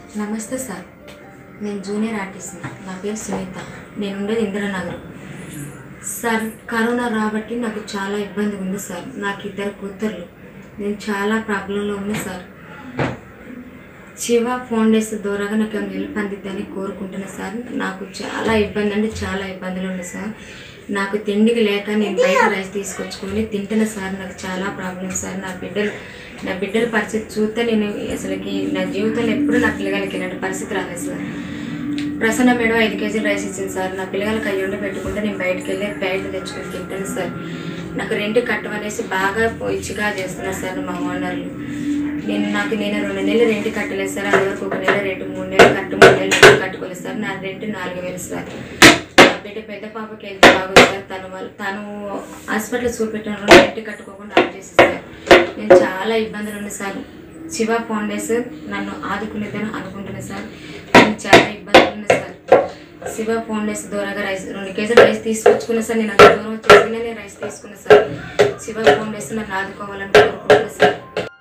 నమస్తే సార్ నేను junior artist నా పేరు సునీత నేను ఉండేది ఇందిరానగర్ సార్ కరోనా రాబట్టి నాకు చాలా ఇబ్బంది ఉంది సార్ నాకు ఇద్దరు కూతుర్లు నేను చాలా ప్రాబ్లంలో ఉంది సార్ శివ ఫౌండేషన్ ద్వారాగా నాకు ఏమైనా హెల్ప్ అందిద్దని కోరుకుంటున్నా సార్ నాకు చాలా ఇబ్బంది అంటే చాలా ఇబ్బందులు ఉన్నాయి సార్ నాకు తిండికి లేక నేను బయట రైస్ తీసుకొచ్చుకొని తింటున్నా సార్ నాకు చాలా ప్రాబ్లమ్స్ సార్ నా బిడ్డలు నా బిడ్డల పరిస్థితి చూస్తే నేను అసలుకి నా జీవితంలో ఎప్పుడు నా పిల్లగాలకి ఇలాంటి పరిస్థితి రాలేదు సార్ ప్రసన్న మేడం ఐదు కేజీలు రైస్ ఇచ్చింది సార్ నా పిల్లగాళ్ళకి అయ్యి ఉండి పెట్టుకుంటే నేను బయటకు వెళ్ళి బయట తెచ్చుకొని తింటాను సార్ నాకు రెంట్ కట్టమనేసి బాగా ఇచ్చిగా చేస్తున్నారు సార్ మా ఓనర్లు నేను నాకు నేను రెండు నెలలు రెంట్ కట్టలేదు సార్ అది వరకు ఒక నెల రెండు మూడు నెలలు కట్టు మూడు నెలలు రెంట్ కట్టుకోలేదు సార్ నా రెంట్ నాలుగు వేలు సార్ నా బిడ్డ పెద్ద పాపకి వెళ్తే బాగుంది సార్ తను వల్ల తను హాస్పిటల్ చూపెట్టిన రెంట్ కట్టుకోకుండా ఆఫ్ చేసి సార్ నేను చాలా ఇబ్బందులు ఉన్నాయి సార్ శివ ఫౌండేషన్ నన్ను ఆదుకునేదని అనుకుంటున్నాను సార్ నేను చాలా ఇబ్బందులు ఉన్నాయి సార్ శివ ఫౌండేషన్ ద్వారా రైస్ రెండు కేజీలు రైస్ తీసుకొచ్చుకున్నా సార్ నేను అంత దూరం వచ్చేసినా నేను రైస్ తీసుకున్నా సార్ శివ ఫౌండేషన్ నన్ను ఆదుకోవాలని కోరుకుంటున్నాను సార్